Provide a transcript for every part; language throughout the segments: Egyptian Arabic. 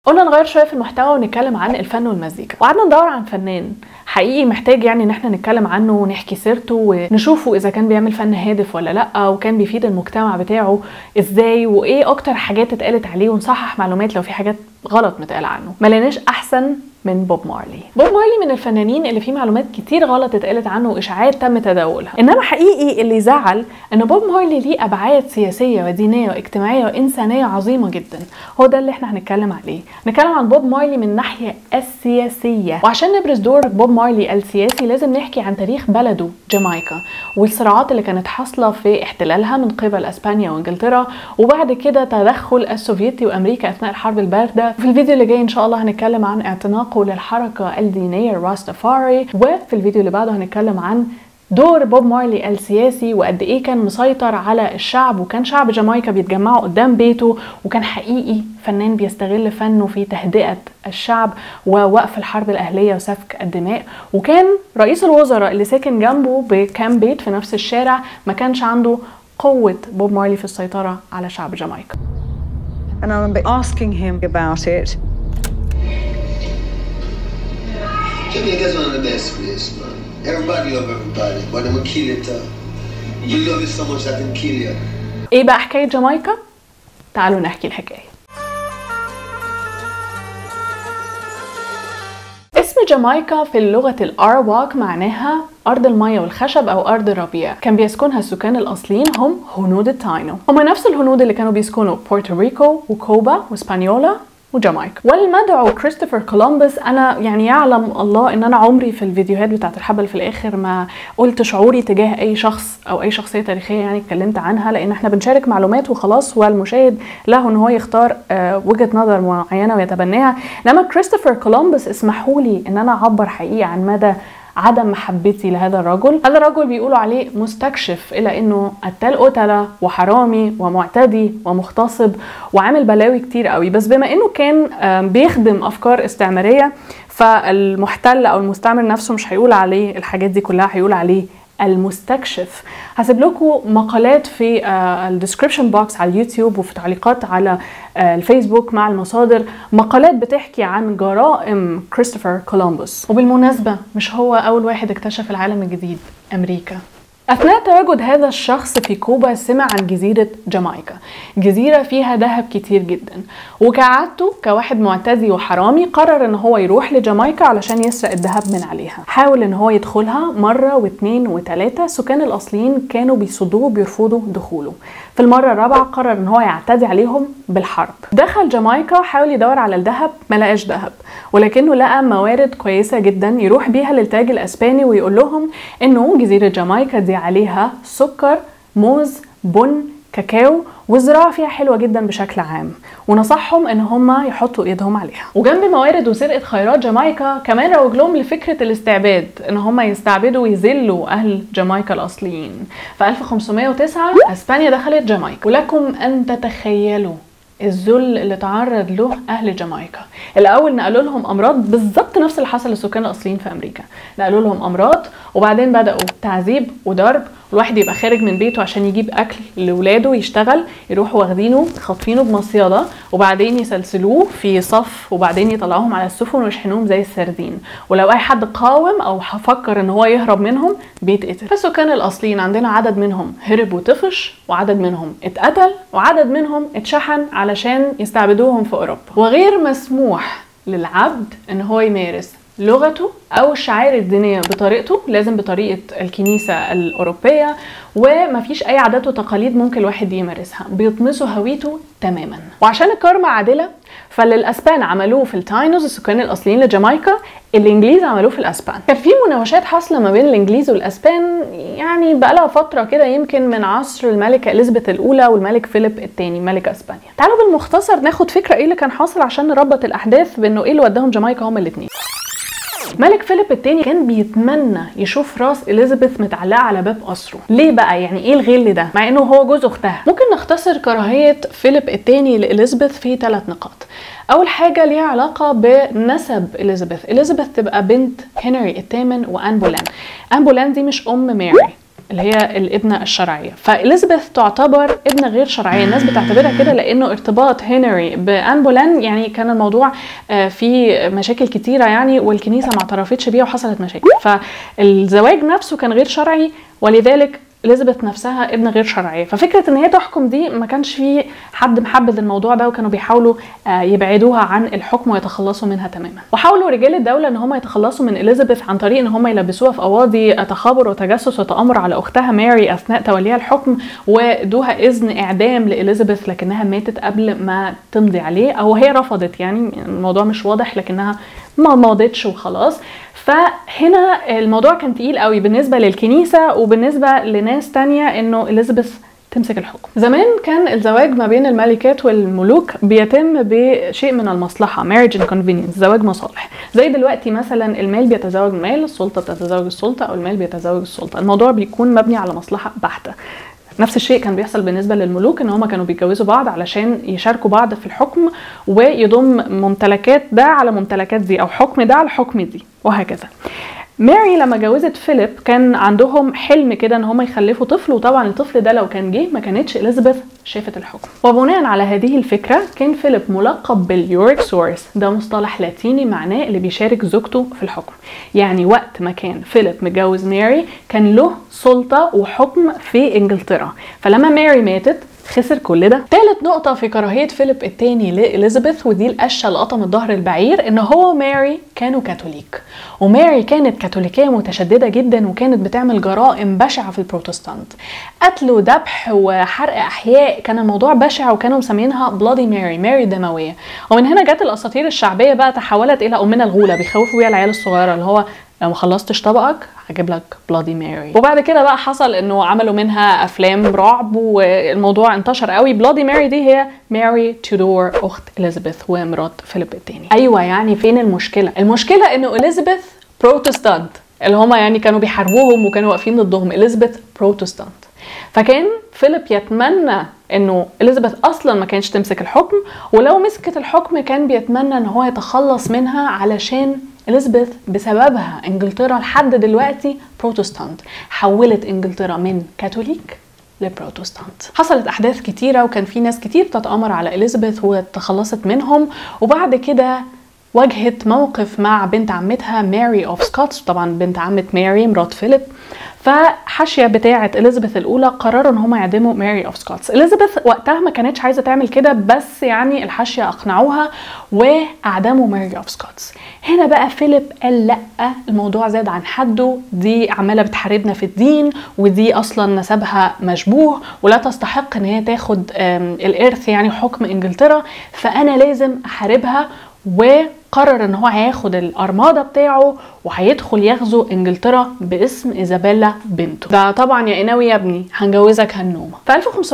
قلنا نغير شويه في المحتوى ونتكلم عن الفن والمزيكا وقعدنا ندور عن فنان حقيقي محتاج يعني ان احنا نتكلم عنه ونحكي سيرته ونشوفه اذا كان بيعمل فن هادف ولا لا وكان بيفيد المجتمع بتاعه ازاي وايه اكتر حاجات اتقالت عليه ونصحح معلومات لو في حاجات غلط متقال عنه ما لقيناش احسن من بوب مارلي بوب مارلي من الفنانين اللي فيه معلومات كتير غلط اتقالت عنه واشاعات تم تداولها انما حقيقي اللي زعل ان بوب مارلي ليه ابعاد سياسيه ودينيه واجتماعيه وانسانيه عظيمه جدا هو ده اللي احنا هنتكلم عليه نتكلم عن بوب مارلي من الناحيه السياسيه وعشان نبرز دور بوب مارلي السياسي لازم نحكي عن تاريخ بلده جامايكا والصراعات اللي كانت حاصله في احتلالها من قبل اسبانيا وانجلترا وبعد كده تدخل السوفيتي وامريكا اثناء الحرب البارده في الفيديو اللي جاي ان شاء الله هنتكلم عن اعتناقه للحركه الدينيه الراستافاري وفي الفيديو اللي بعده هنتكلم عن دور بوب مارلي السياسي وقد ايه كان مسيطر على الشعب وكان شعب جامايكا بيتجمعوا قدام بيته وكان حقيقي فنان بيستغل فنه في تهدئه الشعب ووقف الحرب الاهليه وسفك الدماء وكان رئيس الوزراء اللي ساكن جنبه بكام بيت في نفس الشارع ما كانش عنده قوه بوب مارلي في السيطره على شعب جامايكا and I remember asking him about it. Jamaica's one of the best place, man. Everybody love everybody, but them will kill it. Uh. You love it so much that can kill you. ايه بقى حكايه جامايكا تعالوا نحكي الحكايه اسم جامايكا في اللغة الأرواك معناها أرض المية والخشب أو أرض الربيع كان بيسكنها السكان الأصليين هم هنود التاينو هم نفس الهنود اللي كانوا بيسكنوا بورتوريكو وكوبا واسبانيولا وجامايكا والمدعو كريستوفر كولومبوس انا يعني يعلم الله ان انا عمري في الفيديوهات بتاعت الحبل في الاخر ما قلت شعوري تجاه اي شخص او اي شخصيه تاريخيه يعني اتكلمت عنها لان احنا بنشارك معلومات وخلاص والمشاهد له ان هو يختار آه، وجهه نظر معينه ويتبناها انما كريستوفر كولومبوس اسمحوا لي ان انا اعبر حقيقي عن مدى عدم محبتي لهذا الرجل هذا الرجل بيقولوا عليه مستكشف إلى أنه قتال قتلة وحرامي ومعتدي ومغتصب وعامل بلاوي كتير قوي بس بما أنه كان آم، بيخدم أفكار استعمارية فالمحتل أو المستعمر نفسه مش هيقول عليه الحاجات دي كلها هيقول عليه المستكشف هسيب لكم مقالات في الديسكربشن بوكس على اليوتيوب وفي تعليقات على آه، الفيسبوك مع المصادر مقالات بتحكي عن جرائم كريستوفر كولومبوس وبالمناسبة مش هو أول واحد اكتشف العالم الجديد أمريكا أثناء تواجد هذا الشخص في كوبا سمع عن جزيرة جامايكا جزيرة فيها ذهب كتير جدا وكعادته كواحد معتدي وحرامي قرر ان هو يروح لجامايكا علشان يسرق الذهب من عليها حاول ان هو يدخلها مرة واثنين وثلاثة السكان الأصليين كانوا بيصدوه وبيرفضوا دخوله في المرة الرابعة قرر ان هو يعتدي عليهم بالحرب دخل جامايكا حاول يدور على الذهب ما لقاش ذهب ولكنه لقى موارد كويسة جدا يروح بيها للتاج الأسباني ويقول لهم انه جزيرة جامايكا دي عليها سكر موز بن كاكاو والزراعة فيها حلوة جدا بشكل عام ونصحهم ان هم يحطوا ايدهم عليها وجنب موارد وسرقة خيرات جامايكا كمان روج لهم لفكرة الاستعباد ان هم يستعبدوا ويذلوا اهل جامايكا الاصليين في 1509 اسبانيا دخلت جامايكا ولكم ان تتخيلوا الذل اللي تعرض له اهل جامايكا الاول نقلوا لهم امراض بالظبط نفس اللي حصل للسكان الاصليين في امريكا نقلوا لهم امراض وبعدين بداوا تعذيب وضرب الواحد يبقى خارج من بيته عشان يجيب اكل لاولاده يشتغل يروحوا واخدينه خاطفينه بمصيده وبعدين يسلسلوه في صف وبعدين يطلعوهم على السفن ويشحنوهم زي السردين ولو اي حد قاوم او فكر ان هو يهرب منهم بيتقتل فالسكان الاصليين عندنا عدد منهم هرب وطفش وعدد منهم اتقتل وعدد منهم اتشحن علشان يستعبدوهم في اوروبا وغير مسموح للعبد ان هو يمارس لغته او الشعائر الدينيه بطريقته لازم بطريقه الكنيسه الاوروبيه ومفيش اي عادات وتقاليد ممكن الواحد يمارسها بيطمسوا هويته تماما وعشان الكارما عادله فاللي الاسبان عملوه في التاينوز السكان الاصليين لجامايكا الانجليز عملوه في الاسبان كان في مناوشات حاصله ما بين الانجليز والاسبان يعني بقالها فتره كده يمكن من عصر الملكه اليزابيث الاولى والملك فيليب الثاني ملك اسبانيا تعالوا بالمختصر ناخد فكره ايه اللي كان حاصل عشان نربط الاحداث بانه ايه اللي وداهم جامايكا هما الاثنين ملك فيليب الثاني كان بيتمنى يشوف راس اليزابيث متعلقه على باب قصره ليه بقى يعني ايه الغل ده مع انه هو جوز اختها ممكن نختصر كراهيه فيليب الثاني لاليزابيث في ثلاث نقاط اول حاجه ليها علاقه بنسب اليزابيث اليزابيث تبقى بنت هنري الثامن وان بولان ان بولان دي مش ام ماري اللي هي الابنه الشرعيه فاليزابيث تعتبر ابنه غير شرعيه الناس بتعتبرها كده لانه ارتباط هنري بان بولان يعني كان الموضوع آه، فيه مشاكل كتيره يعني والكنيسه ما اعترفتش بيها وحصلت مشاكل فالزواج نفسه كان غير شرعي ولذلك اليزابيث نفسها ابن غير شرعيه ففكره ان هي تحكم دي ما كانش في حد محبذ الموضوع ده وكانوا بيحاولوا آه، يبعدوها عن الحكم ويتخلصوا منها تماما وحاولوا رجال الدوله ان هم يتخلصوا من اليزابيث عن طريق ان هم يلبسوها في قواضي تخابر وتجسس وتامر على اختها ماري اثناء توليها الحكم وادوها اذن اعدام لاليزابيث لكنها ماتت قبل ما تمضي عليه او هي رفضت يعني الموضوع مش واضح لكنها ما ماضتش وخلاص فهنا الموضوع كان تقيل قوي بالنسبه للكنيسه وبالنسبه لناس تانية انه اليزابيث تمسك الحكم زمان كان الزواج ما بين الملكات والملوك بيتم بشيء من المصلحه marriage and convenience زواج مصالح زي دلوقتي مثلا المال بيتزوج المال السلطه بتتزوج السلطه او المال بيتزوج السلطه الموضوع بيكون مبني على مصلحه بحته نفس الشيء كان بيحصل بالنسبه للملوك ان هم كانوا بيتجوزوا بعض علشان يشاركوا بعض في الحكم ويضم ممتلكات ده على ممتلكات دي او حكم ده على حكم دي وهكذا ماري لما جوزت فيليب كان عندهم حلم كده ان هم يخلفوا طفل وطبعا الطفل ده لو كان جه ما كانتش اليزابيث شافت الحكم وبناء على هذه الفكره كان فيليب ملقب باليوريك سورس ده مصطلح لاتيني معناه اللي بيشارك زوجته في الحكم يعني وقت ما كان فيليب متجوز ماري كان له سلطه وحكم في انجلترا فلما ماري ماتت خسر كل ده تالت نقطة في كراهية فيليب الثاني لإليزابيث ودي القشة اللي قطمت ظهر البعير إن هو وماري كانوا كاثوليك وماري كانت كاثوليكية متشددة جدا وكانت بتعمل جرائم بشعة في البروتستانت قتل وذبح وحرق أحياء كان الموضوع بشع وكانوا مسمينها بلادي ماري ماري دموية ومن هنا جت الأساطير الشعبية بقى تحولت إلى أمنا الغولة بيخوفوا بيها العيال الصغيرة اللي هو لو ما خلصتش طبقك هجيب لك بلادي ماري وبعد كده بقى حصل انه عملوا منها افلام رعب والموضوع انتشر قوي بلادي ماري دي هي ماري تودور اخت اليزابيث ومرات فيليب الثاني ايوه يعني فين المشكله المشكله انه اليزابيث بروتستانت اللي هما يعني كانوا بيحاربوهم وكانوا واقفين ضدهم اليزابيث بروتستانت فكان فيليب يتمنى انه اليزابيث اصلا ما كانش تمسك الحكم ولو مسكت الحكم كان بيتمنى ان هو يتخلص منها علشان اليزابيث بسببها انجلترا لحد دلوقتي بروتستانت حولت انجلترا من كاثوليك لبروتستانت حصلت احداث كتيره وكان في ناس كتير بتتامر على اليزابيث وتخلصت منهم وبعد كده واجهت موقف مع بنت عمتها ماري اوف سكوتس طبعا بنت عمة ماري مرات فيليب فحاشيه بتاعه اليزابيث الاولى قرروا ان هم يعدموا ماري اوف سكوتس اليزابيث وقتها ما كانتش عايزه تعمل كده بس يعني الحاشيه اقنعوها واعدموا ماري اوف سكوتس هنا بقى فيليب قال لا الموضوع زاد عن حده دي عماله بتحاربنا في الدين ودي اصلا نسبها مشبوه ولا تستحق ان هي تاخد الارث يعني حكم انجلترا فانا لازم احاربها وقرر ان هو هياخد الارماده بتاعه وهيدخل يغزو انجلترا باسم ايزابيلا بنته ده طبعا يا قناوي يا ابني هنجوزك هنومه في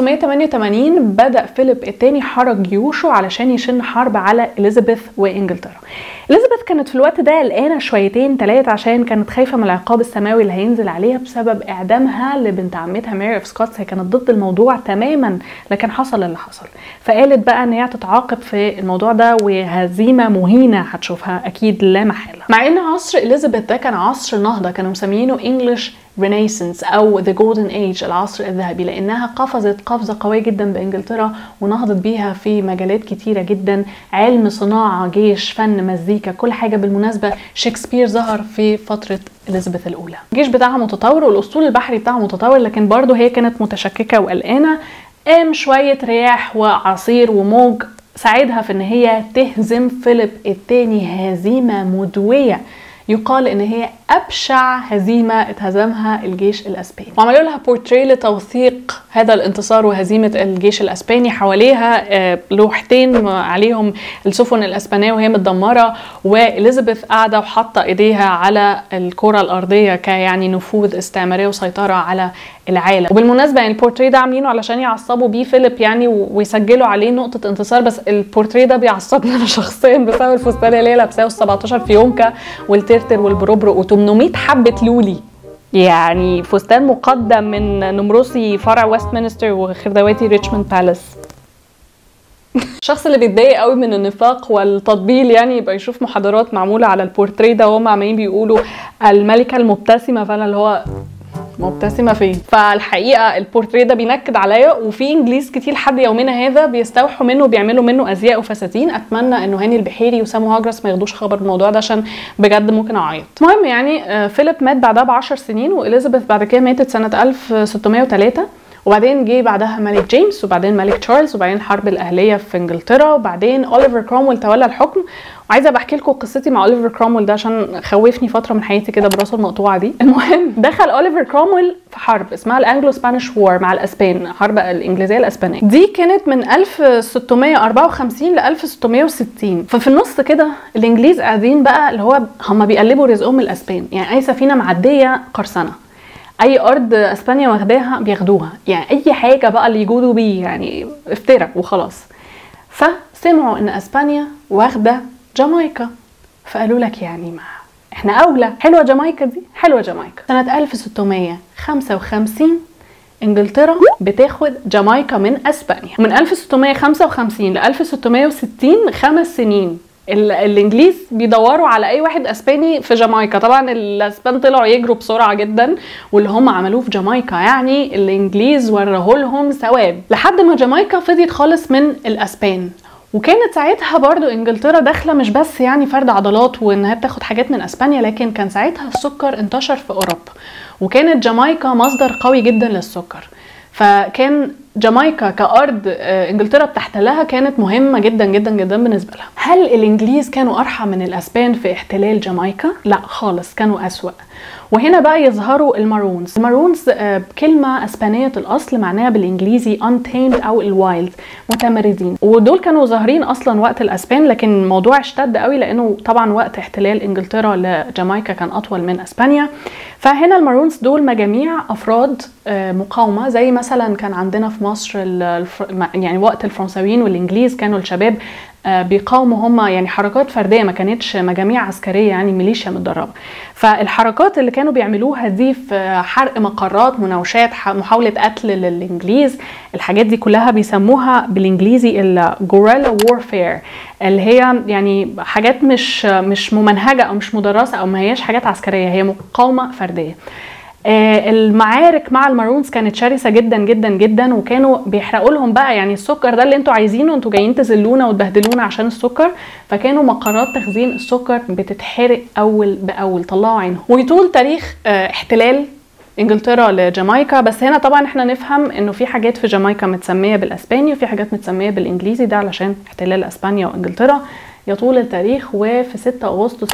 1588 بدا فيليب الثاني حرك جيوشه علشان يشن حرب على اليزابيث وانجلترا اليزابيث كانت في الوقت ده قلقانه شويتين ثلاثه عشان كانت خايفه من العقاب السماوي اللي هينزل عليها بسبب اعدامها لبنت عمتها ماري اوف سكوتس هي كانت ضد الموضوع تماما لكن حصل اللي حصل فقالت بقى ان هي تتعاقب في الموضوع ده وهزيمه مهينه هتشوفها اكيد لا محاله مع ان عصر اليزابيث ده كان عصر نهضه كانوا مسمينه انجلش رينيسانس او ذا جولدن ايج العصر الذهبي لانها قفزت قفزه قويه جدا بانجلترا ونهضت بيها في مجالات كتيره جدا علم صناعه جيش فن مزيكا كل حاجه بالمناسبه شكسبير ظهر في فتره اليزابيث الاولى الجيش بتاعها متطور والاسطول البحري بتاعها متطور لكن برضه هي كانت متشككه وقلقانه قام شويه رياح وعصير وموج ساعدها في ان هي تهزم فيليب الثاني هزيمه مدويه يقال ان هي ابشع هزيمه اتهزمها الجيش الاسباني وعملوا لها بورتري لتوثيق هذا الانتصار وهزيمه الجيش الاسباني حواليها لوحتين عليهم السفن الاسبانيه وهي متدمره واليزابيث قاعده وحاطه ايديها على الكره الارضيه كيعني نفوذ استعماريه وسيطره على العالم وبالمناسبه يعني البورتري ده عاملينه علشان يعصبوا بيه فيليب يعني ويسجلوا عليه نقطه انتصار بس البورتري ده بيعصبني انا شخصيا بسبب الفستان اللي هي لابساه وال 17 فيونكه والترتر والبروبرو و800 حبه لولي يعني فستان مقدم من نمرسي فرع ويستمنستر وخردواتي ريتشموند بالاس الشخص اللي بيتضايق قوي من النفاق والتطبيل يعني يبقى يشوف محاضرات معموله على البورتري ده وهم عمالين بيقولوا الملكه المبتسمه فانا اللي هو مبتسمه فين فالحقيقه البورتريه ده بينكد عليا وفي انجليز كتير لحد يومنا هذا بيستوحوا منه وبيعملوا منه ازياء وفساتين اتمنى انه هاني البحيري وسامو هاجرس ما ياخدوش خبر الموضوع ده عشان بجد ممكن اعيط المهم يعني آه، فيليب مات بعدها ب 10 سنين واليزابيث بعد كده ماتت سنه 1603 وبعدين جه بعدها ملك جيمس وبعدين ملك تشارلز وبعدين الحرب الاهليه في انجلترا وبعدين اوليفر كرومويل تولى الحكم وعايزه بحكي لكم قصتي مع اوليفر كرومويل ده عشان خوفني فتره من حياتي كده براسه المقطوعه دي المهم دخل اوليفر كرومويل في حرب اسمها الانجلو سبانيش وار مع الاسبان حرب الانجليزيه الاسبانيه دي كانت من 1654 ل 1660 ففي النص كده الانجليز قاعدين بقى اللي هو هم بيقلبوا رزقهم من الاسبان يعني اي سفينه معديه قرصنه اي ارض اسبانيا واخداها بياخدوها يعني اي حاجه بقى اللي يجودوا بيه يعني افترى وخلاص فسمعوا ان اسبانيا واخده جامايكا فقالوا لك يعني ما احنا اولى حلوه جامايكا دي حلوه جامايكا سنه 1655 انجلترا بتاخد جامايكا من اسبانيا من 1655 ل 1660 خمس سنين ال- الانجليز بيدوروا على اي واحد اسباني في جامايكا طبعا الاسبان طلعوا يجروا بسرعه جدا واللي هم عملوه في جامايكا يعني الانجليز وراه لهم ثواب لحد ما جامايكا فضيت خالص من الاسبان وكانت ساعتها برضو انجلترا داخله مش بس يعني فرد عضلات وانها بتاخد حاجات من اسبانيا لكن كان ساعتها السكر انتشر في اوروبا وكانت جامايكا مصدر قوي جدا للسكر فكان جامايكا كارض آه، انجلترا بتحتلها كانت مهمه جدا جدا جدا بالنسبه لها هل الانجليز كانوا ارحم من الاسبان في احتلال جامايكا لا خالص كانوا اسوا وهنا بقى يظهروا المارونز المارونز آه، كلمه اسبانيه الاصل معناها بالانجليزي untamed او الوايلد متمردين ودول كانوا ظاهرين اصلا وقت الاسبان لكن الموضوع اشتد قوي لانه طبعا وقت احتلال انجلترا لجامايكا كان اطول من اسبانيا فهنا المارونز دول مجاميع افراد آه، مقاومه زي مثلا كان عندنا في مصر ال- الف... يعني وقت الفرنساويين والانجليز كانوا الشباب آه، بيقاوموا هم يعني حركات فرديه ما كانتش مجاميع عسكريه يعني ميليشيا متدربه فالحركات اللي كانوا بيعملوها دي في حرق مقرات مناوشات ح- محاوله قتل للانجليز الحاجات دي كلها بيسموها بالانجليزي الجوريلا وورفير اللي هي يعني حاجات مش مش ممنهجه او مش مدرسه او ما هياش حاجات عسكريه هي مقاومه فرديه آه، المعارك مع المارونز كانت شرسه جدا جدا جدا وكانوا بيحرقوا لهم بقى يعني السكر ده اللي انتوا عايزينه انتوا جايين تذلونا وتبهدلونا عشان السكر فكانوا مقرات تخزين السكر بتتحرق اول باول طلعوا عينهم ويطول تاريخ آه، احتلال انجلترا لجامايكا بس هنا طبعا احنا نفهم انه في حاجات في جامايكا متسميه بالاسباني وفي حاجات متسميه بالانجليزي ده علشان احتلال اسبانيا وانجلترا يطول التاريخ وفي 6 اغسطس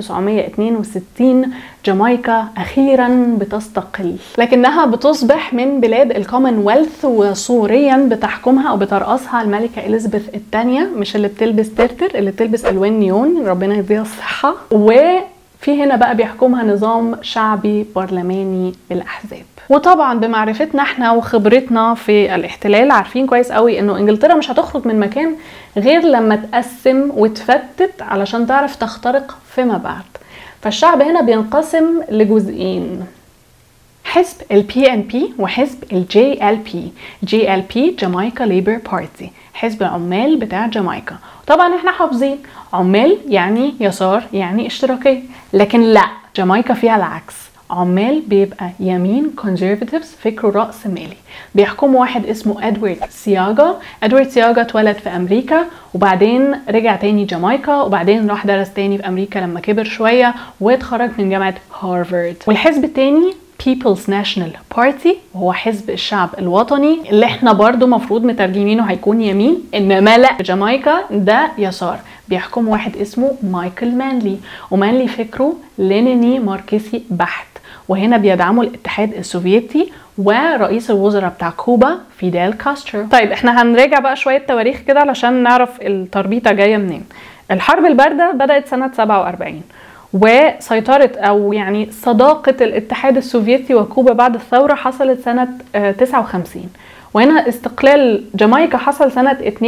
1962 جامايكا اخيرا بتستقل لكنها بتصبح من بلاد الكومنولث وصوريا بتحكمها او بترأسها الملكه اليزابيث الثانيه مش اللي بتلبس ترتر اللي بتلبس الوان نيون ربنا يديها الصحه وفي هنا بقى بيحكمها نظام شعبي برلماني بالاحزاب وطبعا بمعرفتنا احنا وخبرتنا في الاحتلال عارفين كويس قوي انه انجلترا مش هتخرج من مكان غير لما تقسم وتفتت علشان تعرف تخترق فيما بعد فالشعب هنا بينقسم لجزئين حزب البي ان بي وحزب الجي ال بي جي ال بي جامايكا ليبر بارتي حزب العمال بتاع جامايكا طبعا احنا حافظين عمال يعني يسار يعني اشتراكية لكن لا جامايكا فيها العكس عمال بيبقى يمين كونزرفاتيفز فكره رأس مالي بيحكموا واحد اسمه ادوارد سياجا ادوارد سياجا اتولد في امريكا وبعدين رجع تاني جامايكا وبعدين راح درس تاني في امريكا لما كبر شويه واتخرج من جامعه هارفارد والحزب التاني People's National Party وهو حزب الشعب الوطني اللي احنا برضو مفروض مترجمينه هيكون يمين انما لا جامايكا ده يسار بيحكم واحد اسمه مايكل مانلي ومانلي فكره لينيني ماركسي بحت وهنا بيدعموا الاتحاد السوفيتي ورئيس الوزراء بتاع كوبا فيدال كاسترو طيب احنا هنراجع بقى شويه تواريخ كده علشان نعرف التربيطه جايه منين الحرب البارده بدات سنه 47 وسيطرة أو يعني صداقة الاتحاد السوفيتي وكوبا بعد الثورة حصلت سنة آه، 59 وهنا استقلال جامايكا حصل سنة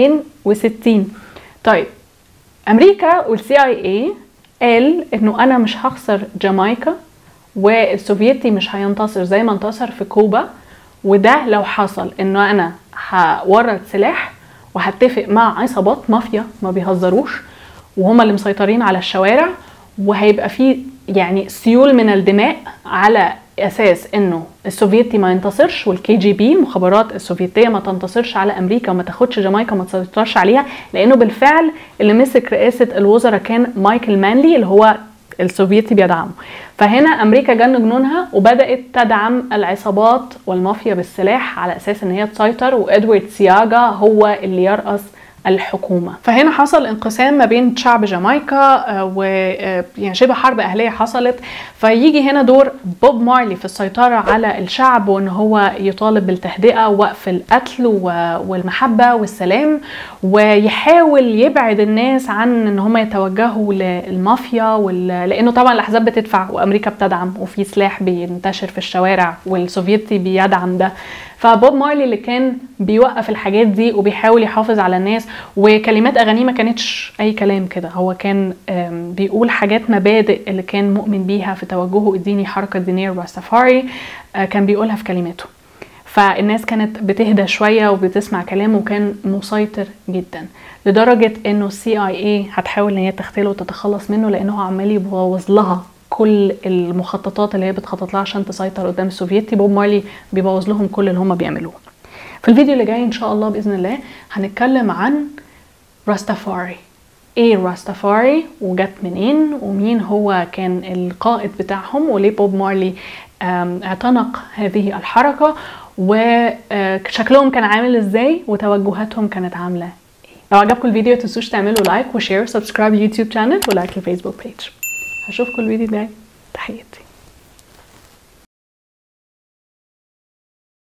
62 طيب أمريكا والسي اي اي قال إنه أنا مش هخسر جامايكا والسوفيتي مش هينتصر زي ما انتصر في كوبا وده لو حصل إنه أنا هورد سلاح وهتفق مع عصابات مافيا ما بيهزروش وهما اللي مسيطرين على الشوارع وهيبقى في يعني سيول من الدماء على اساس انه السوفيتي ما ينتصرش والكي جي بي المخابرات السوفيتيه ما تنتصرش على امريكا وما تاخدش جامايكا وما تسيطرش عليها لانه بالفعل اللي مسك رئاسه الوزراء كان مايكل مانلي اللي هو السوفيتي بيدعمه فهنا امريكا جن جنونها وبدات تدعم العصابات والمافيا بالسلاح على اساس ان هي تسيطر وادوارد سياجا هو اللي يرأس الحكومه فهنا حصل انقسام ما بين شعب جامايكا و يعني شبه حرب اهليه حصلت فيجي هنا دور بوب مارلي في السيطره على الشعب وان هو يطالب بالتهدئه ووقف القتل والمحبه والسلام ويحاول يبعد الناس عن ان هم يتوجهوا للمافيا وال... لانه طبعا الاحزاب بتدفع وامريكا بتدعم وفي سلاح بينتشر في الشوارع والسوفيتي بيدعم ده فبوب مارلي اللي كان بيوقف الحاجات دي وبيحاول يحافظ على الناس وكلمات اغانيه ما كانتش اي كلام كده هو كان بيقول حاجات مبادئ اللي كان مؤمن بيها في توجهه الديني حركه دينيه الراستافاري كان بيقولها في كلماته فالناس كانت بتهدى شويه وبتسمع كلامه وكان مسيطر جدا لدرجه انه السي اي اي هتحاول ان هي تغتاله وتتخلص منه لانه عمال يبوظ لها كل المخططات اللي هي بتخطط لها عشان تسيطر قدام السوفيتي بوب مارلي بيبوظ لهم كل اللي هم بيعملوه في الفيديو اللي جاي ان شاء الله باذن الله هنتكلم عن راستافاري ايه راستافاري وجت منين ومين هو كان القائد بتاعهم وليه بوب مارلي اعتنق هذه الحركة وشكلهم كان عامل ازاي وتوجهاتهم كانت عاملة ايه لو عجبكم الفيديو تنسوش تعملوا لايك وشير وسبسكرايب اليوتيوب شانل ولايك الفيسبوك بيج هشوفكم الفيديو الجاي تحياتي